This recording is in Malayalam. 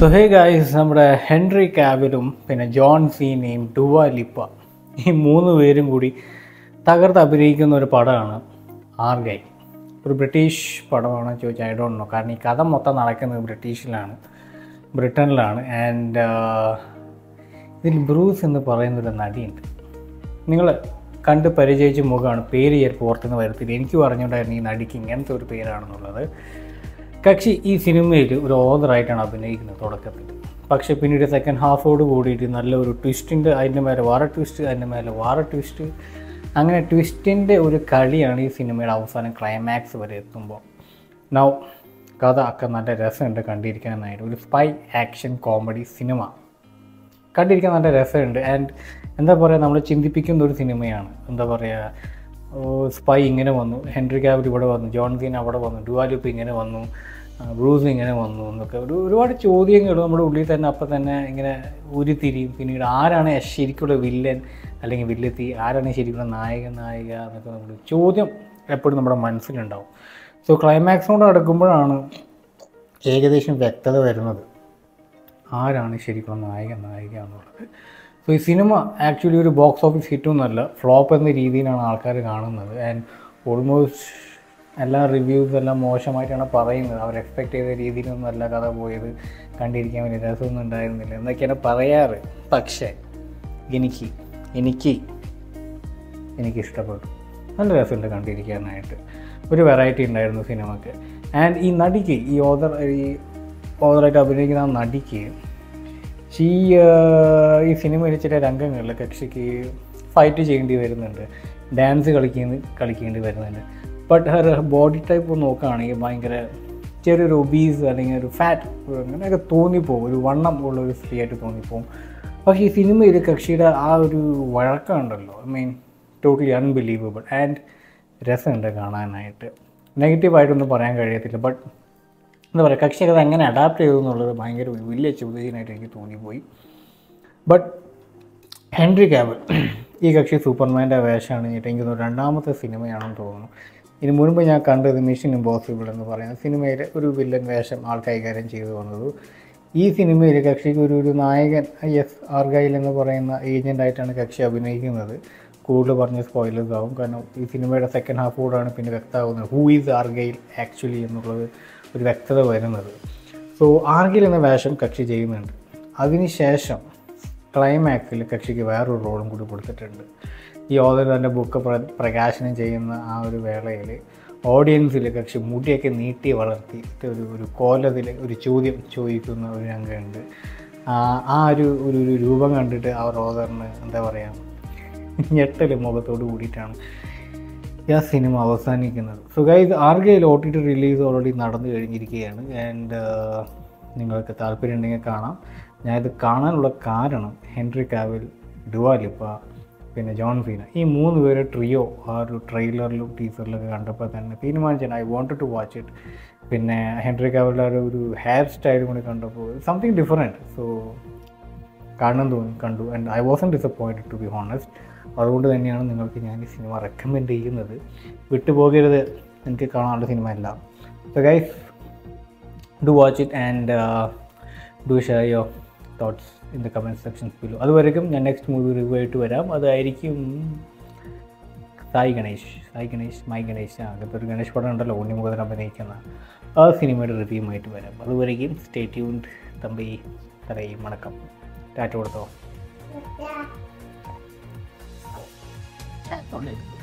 സോ ഹേ ഗായ്സ് നമ്മുടെ ഹെൻറി കാവിലും പിന്നെ ജോൺ സീനയും ഡുവ ലിപ്പ ഈ മൂന്ന് പേരും കൂടി തകർത്ത് അഭിനയിക്കുന്ന ഒരു പടമാണ് ആർഗൈ ഒരു ബ്രിട്ടീഷ് പടമാണോ ചോദിച്ചാൽ ഐ ഡോണ്ട് നോ കാരണം ഈ കഥ മൊത്തം നടക്കുന്നത് ബ്രിട്ടീഷിലാണ് ബ്രിട്ടനിലാണ് ആൻഡ് ഇതിൽ ബ്രൂസ് എന്ന് പറയുന്നൊരു നടിയുണ്ട് നിങ്ങൾ കണ്ട് പരിചയിച്ച മുഖമാണ് പേര് ചിലപ്പോൾ ഓർത്തുനിന്ന് വരത്തില്ല എനിക്ക് പറഞ്ഞുകൊണ്ടായിരുന്നു ഈ നടിക്ക് ഇങ്ങനത്തെ ഒരു പേരാണെന്നുള്ളത് കക്ഷി ഈ സിനിമയിൽ ഒരു ഓതറായിട്ടാണ് അഭിനയിക്കുന്നത് തുടക്കത്തിൽ പക്ഷേ പിന്നീട് സെക്കൻഡ് ഹാഫോട് കൂടിയിട്ട് നല്ല ഒരു ട്വിസ്റ്റിൻ്റെ അതിൻ്റെ മേലെ വേറെ ട്വിസ്റ്റ് അതിൻ്റെ മേലെ വേറെ ട്വിസ്റ്റ് അങ്ങനെ ട്വിസ്റ്റിൻ്റെ ഒരു കളിയാണ് ഈ സിനിമയുടെ അവസാനം ക്ലൈമാക്സ് വരെ എത്തുമ്പോൾ നൗ കഥ ഒക്കെ നല്ല രസമുണ്ട് കണ്ടിരിക്കാനായിട്ട് ഒരു സ്പൈ ആക്ഷൻ കോമഡി സിനിമ കണ്ടിരിക്കാൻ നല്ല രസമുണ്ട് ആൻഡ് എന്താ പറയുക നമ്മൾ ചിന്തിപ്പിക്കുന്ന ഒരു സിനിമയാണ് എന്താ പറയുക സ്പൈ ഇങ്ങനെ വന്നു ഹെൻറി കാവിൽ ഇവിടെ വന്നു ജോൺ സീൻ അവിടെ വന്നു ഡുവാലിപ്പ് ഇങ്ങനെ വന്നു ആ, ബ്രൂസ് ഇങ്ങനെ വന്നു എന്നൊക്കെ ഒരു ഒരുപാട് ചോദ്യങ്ങൾ നമ്മുടെ ഉള്ളിൽ തന്നെ അപ്പം തന്നെ ഇങ്ങനെ ഉരുത്തിരിയും പിന്നീട് ആരാണ് ശരിക്കുള്ള വില്ലൻ അല്ലെങ്കിൽ വില്ലത്തി ആരാണ് ശരിക്കുള്ള നായകൻ നായിക എന്നൊക്കെ നമ്മൾ ചോദ്യം എപ്പോഴും നമ്മുടെ മനസ്സിലുണ്ടാവും സോ ക്ലൈമാക്സിനോട് അടുക്കുമ്പോഴാണ് ഏകദേശം വ്യക്തത വരുന്നത് ആരാണ് ശരിക്കും നായകൻ നായിക എന്നുള്ളത് സോ ഈ സിനിമ ആക്ച്വലി ഒരു ബോക്സ് ഓഫീസ് ഹിറ്റൊന്നുമല്ല ഫ്ലോപ്പ് എന്ന രീതിയിലാണ് ആൾക്കാർ കാണുന്നത് ആൻഡ് ഓൾമോസ്റ്റ് എല്ലാ റിവ്യൂസ് എല്ലാം മോശമായിട്ടാണ് പറയുന്നത് അവർ എക്സ്പെക്ട് ചെയ്ത രീതിയിലൊന്നും അല്ല കഥ പോയത് കണ്ടിരിക്കാൻ വലിയ രസമൊന്നും ഉണ്ടായിരുന്നില്ല എന്നൊക്കെയാണ് പറയാറ് പക്ഷേ എനിക്ക് എനിക്ക് എനിക്ക് ഇഷ്ടപ്പെട്ടു നല്ല രസമുണ്ട് കണ്ടിരിക്കാനായിട്ട് ഒരു വെറൈറ്റി ഉണ്ടായിരുന്നു സിനിമക്ക് ആൻഡ് ഈ നടിക്ക് ഈ ഓദർ ഈ ഓദറായിട്ട് അഭിനയിക്കുന്ന ആ നടിക്ക് ഈ ഈ സിനിമയിൽ ചില രംഗങ്ങളിൽ കക്ഷിക്ക് ഫൈറ്റ് ചെയ്യേണ്ടി വരുന്നുണ്ട് ഡാൻസ് കളിക്കുന്ന കളിക്കേണ്ടി വരുന്നുണ്ട് ബട്ട് ഹർ ബോഡി ടൈപ്പ് നോക്കുകയാണെങ്കിൽ ഭയങ്കര ചെറിയൊരു ഒബീസ് അല്ലെങ്കിൽ ഒരു ഫാറ്റ് അങ്ങനെയൊക്കെ തോന്നിപ്പോവും ഒരു വണ്ണം ഉള്ള ഒരു സ്ത്രീ ആയിട്ട് തോന്നിപ്പോവും പക്ഷേ ഈ സിനിമയിൽ കക്ഷിയുടെ ആ ഒരു വഴക്കമുണ്ടല്ലോ I mean totally unbelievable and രസമുണ്ട് കാണാനായിട്ട് നെഗറ്റീവായിട്ടൊന്നും പറയാൻ കഴിയത്തില്ല ബട്ട് എന്താ പറയുക കക്ഷിയൊക്കെ അത് എങ്ങനെ അഡാപ്റ്റ് ചെയ്തു എന്നുള്ളത് ഭയങ്കര ഒരു വലിയ ചോദ്യനായിട്ട് എനിക്ക് തോന്നിപ്പോയി ബട്ട് ഹെൻറി ക്യാബിൾ ഈ കക്ഷി സൂപ്പർമാൻ്റെ വേഷമാണ് എനിക്ക് തോന്നുന്നു രണ്ടാമത്തെ സിനിമയാണെന്ന് തോന്നുന്നു ഇതിന് മുൻപ് ഞാൻ കണ്ടത് മിഷൻ ഇമ്പോസിബിൾ എന്ന് പറയുന്ന സിനിമയിൽ ഒരു വില്ലൻ വേഷം ആൾ കൈകാര്യം ചെയ്തു വന്നത് ഈ സിനിമയിൽ കക്ഷിക്ക് ഒരു ഒരു നായകൻ എസ് ആർഗൈൽ എന്ന് പറയുന്ന ഏജൻ്റായിട്ടാണ് കക്ഷി അഭിനയിക്കുന്നത് കൂടുതൽ പറഞ്ഞ് സ്പോയിലേഴ്സ് ആവും കാരണം ഈ സിനിമയുടെ സെക്കൻഡ് ഹാഫ് കൂടാണ് പിന്നെ വ്യക്തമാകുന്നത് ഹൂ ഈസ് ആർഗൈൽ ആക്ച്വലി എന്നുള്ളത് ഒരു വ്യക്തത വരുന്നത് സോ ആർഗിൽ എന്ന വേഷം കക്ഷി ചെയ്യുന്നുണ്ട് അതിനുശേഷം ക്ലൈമാക്സിൽ കക്ഷിക്ക് വേറൊരു റോളും കൂടി കൊടുത്തിട്ടുണ്ട് ഈ ഓദർ തൻ്റെ ബുക്ക് പ്ര പ്രകാശനം ചെയ്യുന്ന ആ ഒരു വേളയിൽ ഓഡിയൻസിൽ കക്ഷി മുടിയൊക്കെ നീട്ടി വളർത്തിയിട്ട് ഒരു ഒരു കോലത്തിൽ ഒരു ചോദ്യം ചോദിക്കുന്ന ഒരു രംഗമുണ്ട് ആ ആ ഒരു ഒരു ഒരു രൂപം കണ്ടിട്ട് ആ ഓദറിന് എന്താ പറയുക ഞെട്ടൽ മുഖത്തോട് കൂടിയിട്ടാണ് ആ സിനിമ അവസാനിക്കുന്നത് സോ ഗൈസ് ആർഗയിൽ O T T release already നടന്നു കഴിഞ്ഞിരിക്കുകയാണ് ആൻഡ് നിങ്ങൾക്ക് താല്പര്യം ഉണ്ടെങ്കിൽ കാണാം ഞാനിത് കാണാനുള്ള കാരണം ഹെൻറി കാവിൽ ഡുവാലിപ്പ പിന്നെ ജോൺ ഫീന ഈ മൂന്ന് പേര് ട്രിയോ ആ ഒരു ട്രെയിലറിലും ടീസറിലൊക്കെ കണ്ടപ്പോൾ തന്നെ തീരുമാനിച്ചാണ് I wanted to watch it പിന്നെ ഹെൻറി കാവിലെ ആ ഒരു ഹെയർ സ്റ്റൈലും കൂടി കണ്ടപ്പോൾ സംതിങ് ഡിഫറെൻറ്റ് സോ കാണണം തോന്നി കണ്ടു and I was disappointed to be honest അതുകൊണ്ട് തന്നെയാണ് നിങ്ങൾക്ക് ഞാൻ ഈ സിനിമ റെക്കമെൻഡ് ചെയ്യുന്നത് വിട്ടുപോകരുത് എനിക്ക് കാണാനുള്ള സിനിമ അല്ല so guys do watch it and do share your thoughts in the comment sections below അതുവരെയും ഞാൻ നെക്സ്റ്റ് മൂവി റിവ്യൂ ആയിട്ട് വരാം അതായിരിക്കും സായി ഗണേഷ് സായി ഗണേഷ് മൈ ഗണേഷ് ആ അങ്ങനത്തെ ഒരു ഗണേഷ് പടം ഉണ്ടല്ലോ ഉണ്ണിമുഖത്തിന് അഭിനയിക്കുന്ന ആ സിനിമയുടെ റിവ്യൂ ആയിട്ട് വരാം അതുവരെയും സ്റ്റേ ട്യൂൺഡ് തമ്പി തറയും വണക്കം ടാറ്റ കൊടുത്തോ Yeah.